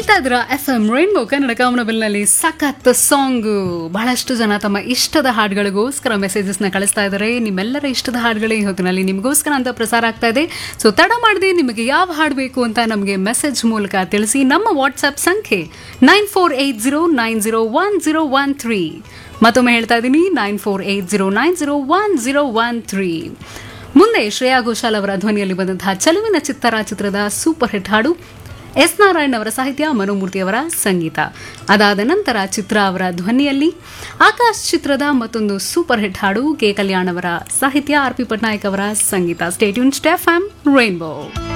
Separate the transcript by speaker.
Speaker 1: ಕೇಳ್ತಾ ಇದ್ರ F M rainbow Kannada ಕಾಮನಬಿಲ್ನಲ್ಲಿ ಸಖತ್ ಸಾಂಗು ಬಹಳಷ್ಟು ಜನ ತಮ್ಮ ಇಷ್ಟದ ಹಾಡುಗಳಿಗೋಸ್ಕರ ಮೆಸೇಜಸ್ ನ ಕಳಿಸ್ತಾ ಇದ್ದಾರೆ ನಿಮ್ಮೆಲ್ಲರ ಇಷ್ಟದ ಹಾಡುಗಳೇ ಈ ಹೊತ್ತಿನಲ್ಲಿ ನಿಮಗೋಸ್ಕರ ಅಂತ ಪ್ರಸಾರ ಆಗ್ತಾ ಇದೆ ಸೊ ತಡ ಮಾಡದೆ ನಿಮಗೆ ಯಾವ ಹಾಡು ಬೇಕು ಅಂತ ನಮಗೆ ಮೆಸೇಜ್ ಮೂಲಕ ತಿಳಿಸಿ ನಮ್ಮ ವಾಟ್ಸ್ಆಪ್ ಸಂಖ್ಯೆ nine four eight zero nine zero one zero one three ಮತ್ತೊಮ್ಮೆ ಹೇಳ್ತಾ ಇದ್ದೀನಿ nine four eight zero nine zero one zero one three ಮುಂದೆ ಶ್ರೇಯಾ ಘೋಷಾಲ್ ಅವರ ಧ್ವನಿಯಲ್ಲಿ ಬಂದಂತಹ ಚಲುವಿನ ಚಿತ್ತರ ಚಿತ್ರದ ಸೂಪರ್ ಹಿಟ್ ಹಾಡು ಎಸ್ ನಾರಾಯಣ್ ಅವರ ಸಾಹಿತ್ಯ ಮನೋಮೂರ್ತಿ ಅವರ ಸಂಗೀತ ಅದಾದ ನಂತರ ಚಿತ್ರ ಅವರ ಧ್ವನಿಯಲ್ಲಿ ಆಕಾಶ್ ಚಿತ್ರದ ಮತ್ತೊಂದು ಸೂಪರ್ ಹಿಟ್ ಹಾಡು ಕೆ ಕಲ್ಯಾಣ್ ಅವರ ಸಾಹಿತ್ಯ ಆರ್ ಪಿ ಪಟ್ನಾಯಕ್ ಅವರ ಸಂಗೀತ ಸ್ಟೇಟ್ಯೂನ್ ಸ್ಟೆಫ್ ಆಮ್ ರೈನ್ಬೋ